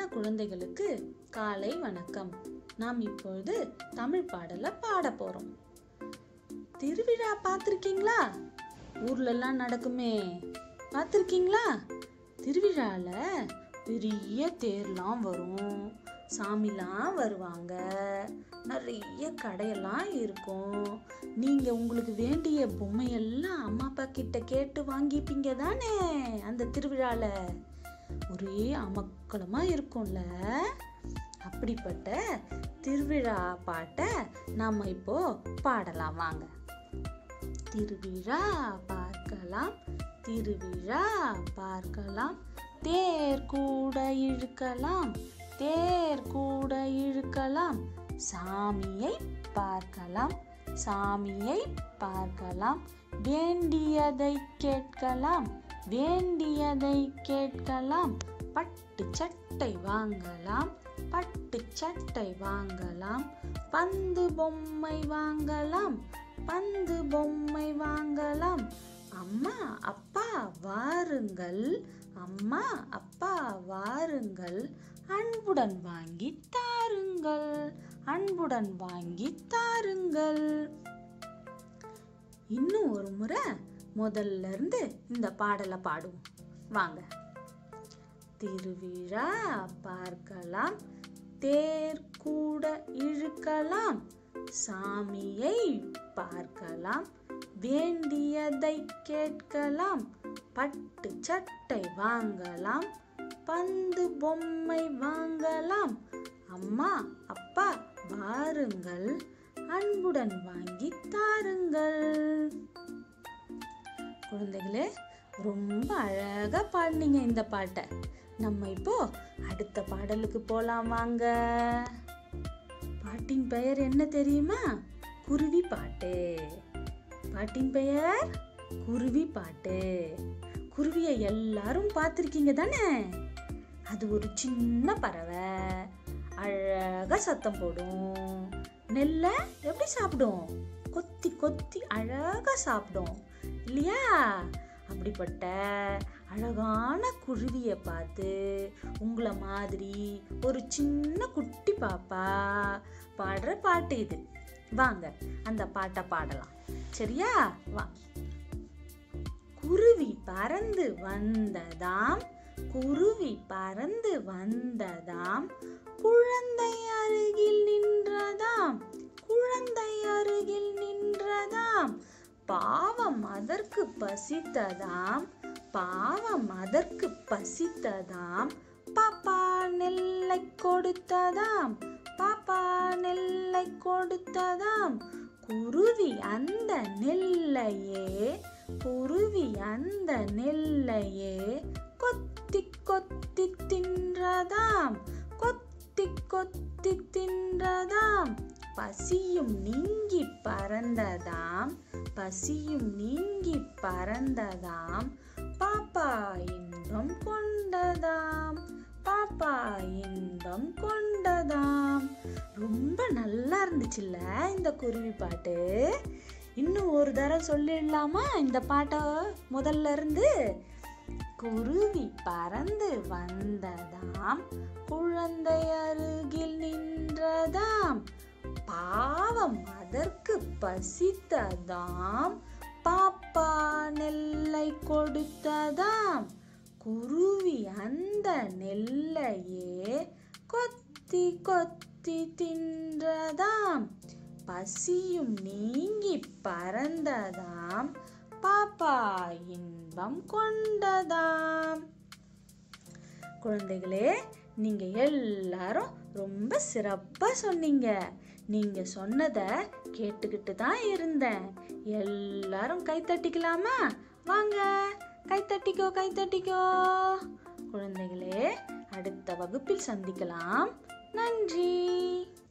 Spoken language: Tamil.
குழந்தைகளுக்கு காலை வணக்கம் நாம் இப்பொழுது தமிழ் பாடல பாட போறோம் திருவிழா பார்த்துருக்கீங்களா ஊர்லெல்லாம் நடக்குமே பார்த்துருக்கீங்களா திருவிழால பெரிய தேர்லாம் வரும் சாமிலாம் வருவாங்க நிறைய கடையெல்லாம் இருக்கும் நீங்க உங்களுக்கு வேண்டிய பொம்மையெல்லாம் அம்மா அப்பா கிட்ட கேட்டு வாங்கிப்பீங்க தானே அந்த திருவிழால ஒரே அமக்களமா இருக்கும்ல அப்படிப்பட்ட திருவிழா பாட்டை நாம இப்போ பாடலாம் வாங்க திருவிழா பார்க்கலாம் திருவிழா பார்க்கலாம் தேர் கூட இழுக்கலாம் தேர் கூட இழுக்கலாம் சாமியை பார்க்கலாம் சாமியை பார்க்கலாம் வேண்டியதை கேட்கலாம் வேண்டியதை கேட்கலாம் பட்டு சட்டை வாங்கலாம் பட்டு சட்டை வாங்கலாம் பந்து பொம்மை வாங்கலாம் பந்து பொம்மை வாங்கலாம் அம்மா அப்பா வாருங்கள் அம்மா அப்பா வாருங்கள் அன்புடன் வாங்கி தாருங்கள் அன்புடன் வாங்கி தாருங்கள் இன்னும் ஒரு முறை முதல்ல இருந்து இந்த பாடலை பாடுவோம் வாங்க திருவிழா பார்க்கலாம் தேர் கூட இழுக்கலாம் சாமியை பார்க்கலாம் வேண்டியதை கேட்கலாம் பட்டு சட்டை வாங்கலாம் பந்து பொம்மை வாங்கலாம் அம்மா அப்பா வாருங்கள் அன்புடன் வாங்கி தாருங்கள் குழந்தைகளே ரொம்ப அழகா பாடினீங்க இந்த பாட்டை நம்ம இப்போ அடுத்த பாடலுக்கு போலாம் வாங்க பாட்டின் பெயர் என்ன தெரியுமா குருவி பாட்டு பாட்டின் பெயர் குருவி பாட்டு குருவியை எல்லாரும் பார்த்துருக்கீங்க தானே அது ஒரு சின்ன பறவை அழகா சத்தம் போடும் நெல்லை எப்படி சாப்பிடும் கொத்தி கொத்தி அழகா சாப்பிடும் இல்லையா அப்படிப்பட்ட அழகான குருவியை பார்த்து உங்களை மாதிரி ஒரு சின்ன குட்டி பாப்பா பாடுற பாட்டு இது வாங்க அந்த பாட்டை பாடலாம் சரியா வா குருவி பறந்து வந்ததாம் குருவி பறந்து வந்ததாம் குழந்தை அருகில் நின்றதாம் குழந்தை அருகில் நின்றதாம் பாவம் அதற்கு பசித்ததாம் பாவம் அதற்கு பசித்ததாம் பாப்பா நெல்லை கொடுத்ததாம் பாப்பா நெல்லை கொடுத்ததாம் குருவி அந்த நெல்லையே குருவி அந்த நெல்லையே கொத்தி கொத்தி தின்றதாம் கொத்தி கொத்தி தின்றதாம் பசியும் நீங்கி பறந்ததாம் பசியும் நீங்கி பறந்ததாம் பாப்பா இன்பம் கொண்டதாம் பாப்பா இன்பம் கொண்டதாம் ரொம்ப நல்லா இருந்துச்சுல்ல இந்த குருவி பாட்டு இன்னும் ஒரு தடவை சொல்லிடலாமா இந்த பாட்டை முதல்ல இருந்து குருவி பறந்து வந்ததாம் குழந்தை அருகில் நின்றதாம் பாவம் அதற்கு பசித்ததாம் பாப்பா நெல்லை கொடுத்ததாம் குருவி அந்த நெல்லையே கொத்தி கொத்தி தின்றதாம் பசியும் நீங்கி பறந்ததாம் பாப்பா இன்பம் கொண்டதாம் குழந்தைகளே நீங்க எல்லாரும் ரொம்ப சிறப்பா சொன்னீங்க நீங்க சொன்னதை கேட்டுக்கிட்டு தான் இருந்தேன் எல்லாரும் கை தட்டிக்கலாமா வாங்க கை தட்டிக்கோ கை தட்டிக்கோ குழந்தைகளே அடுத்த வகுப்பில் சந்திக்கலாம் நன்றி